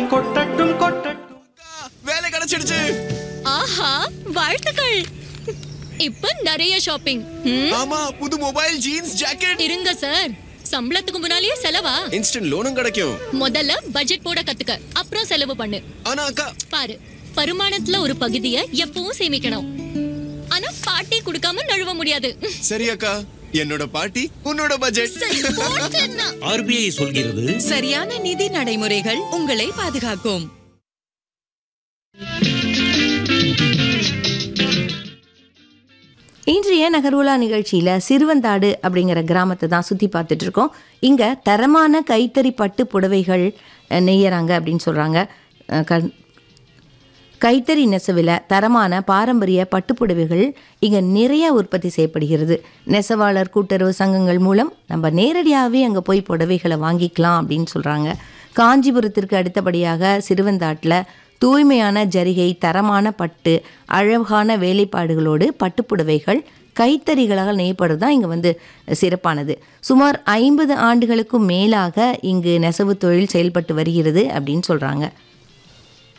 கொட்டட்டும் கொட்டட்டும் வேலை கிடைச்சிடுச்சு ஆஹா வாழ்த்துக்கள் இப்ப நிறைய ஷாப்பிங் ம், ஆமா புது மொபைல் ஜீன்ஸ் ஜாக்கெட் இருங்க சார் சம்பளத்துக்கு முன்னாலேயே செலவா இன்ஸ்டன்ட் லோனும் கிடைக்கும் முதல்ல பட்ஜெட் போட கத்துக்க அப்புறம் செலவு பண்ணு ஆனா அக்கா பாரு வருமானத்துல ஒரு பகுதியை எப்பவும் சேமிக்கணும் ஆனா பாட்டி கொடுக்காம நழுவ முடியாது சரி அக்கா என்னோட பாட்டி உன்னோட பட்ஜெட் சரி, போட்டுன்னா. ஆர்பிஐ சொல்கிறது சரியான நிதி நடைமுறைகள் உங்களை பாதுகாக்கும் இன்றைய நகர்வுலா நிகழ்ச்சியில் சிறுவந்தாடு அப்படிங்கிற கிராமத்தை தான் சுற்றி பார்த்துட்டு இருக்கோம் இங்கே தரமான கைத்தறி பட்டு புடவைகள் அஹ், நெய்யறாங்க அப்படின்னு சொல்கிறாங்க கைத்தறி நெசவில் தரமான பாரம்பரிய பட்டுப்புடவைகள் இங்கே நிறைய உற்பத்தி செய்யப்படுகிறது நெசவாளர் கூட்டுறவு சங்கங்கள் மூலம் நம்ம நேரடியாகவே அங்கே போய் புடவைகளை வாங்கிக்கலாம் அப்படின்னு சொல்கிறாங்க காஞ்சிபுரத்திற்கு அடுத்தபடியாக சிறுவந்தாட்டில் தூய்மையான ஜரிகை தரமான பட்டு அழகான வேலைப்பாடுகளோடு பட்டுப்புடவைகள் கைத்தறிகளாக நெய்யப்படுறது தான் இங்கே வந்து சிறப்பானது சுமார் ஐம்பது ஆண்டுகளுக்கும் மேலாக இங்கு நெசவு தொழில் செயல்பட்டு வருகிறது அப்படின்னு சொல்கிறாங்க